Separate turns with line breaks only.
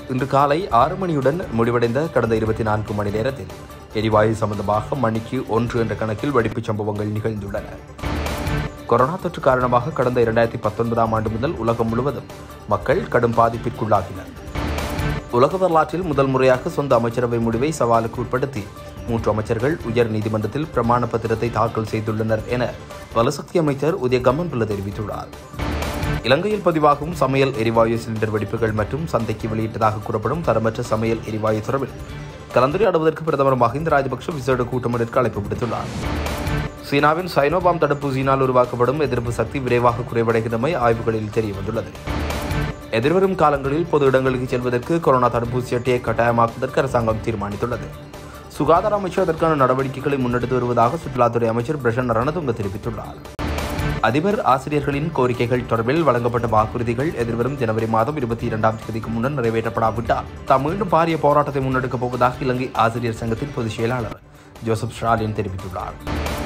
இன்று காலை ஆறு மணியுடன் முடிவடைந்த கடந்த இருபத்தி நான்கு மணி நேரத்தில் எரிவாயு சம்பந்தமாக மணிக்கு ஒன்று என்ற கணக்கில் வெடிப்புச் சம்பவங்கள் நிகழ்ந்துள்ளன கொரோனா தொற்று காரணமாக கடந்த இரண்டாயிரத்தி பத்தொன்பதாம் ஆண்டு முதல் உலகம் முழுவதும் மக்கள் கடும் பாதிப்பிற்குள்ளாகினர் உலக வரலாற்றில் முதல் முறையாக சொந்த அமைச்சரவை முடிவை சவாலுக்கு உட்படுத்தி மூன்று அமைச்சர்கள் உயர் நீதிமன்றத்தில் பிரமாண பத்திரத்தை தாக்கல் செய்துள்ளனர் என வலசக்தி அமைச்சர் உதய கம்மன்பிள்ள தெரிவித்துள்ளார் இலங்கையில் பதிவாகும் சமையல் எரிவாயு சிலிண்டர் வெடிப்புகள் மற்றும் சந்தைக்கு வெளியிட்டதாக கூறப்படும் தரமற்ற சமையல் எரிவாயு தொடர்பில் கலந்துரையாடுவதற்கு பிரதமர் மஹிந்த ராஜபக்ஷ விசேட கூட்டமொன்றிற்கு அழைப்பு விடுத்துள்ளார் சீனாவின் சைனோபாம் தடுப்பூசியினால் உருவாக்கப்படும் எதிர்ப்பு சக்தி விரைவாக குறைவடைகின்றமை ஆய்வுகளில் தெரியவந்துள்ளது எதிர்வரும் காலங்களில் பொது இடங்களுக்கு செல்வதற்கு கொரோனா தடுப்பூசி அட்டையை கட்டாயமாக்குவதற்கு அரசாங்கம் தீர்மானித்துள்ளது சுகாதார அமைச்சர் அதற்கான நடவடிக்கைகளை முன்னெடுத்து வருவதாக சுற்றுலாத்துறை அமைச்சர் பிரசன்ன ரணதுங்க தெரிவித்துள்ளார் அதிபர் ஆசிரியர்களின் கோரிக்கைகள் தொடர்பில் வழங்கப்பட்ட வாக்குறுதிகள் எதிர்வரும் ஜனவரி மாதம் இருபத்தி இரண்டாம் தேதிக்கு முன்னர் நிறைவேற்றப்படாவிட்டால் தாம் மீண்டும் பாரிய போராட்டத்தை முன்னெடுக்கப் போவதாக இலங்கை ஆசிரியர் சங்கத்தின் பொதுச் செயலாளர் ஜோசப் ஸ்டாலின் தெரிவித்துள்ளார்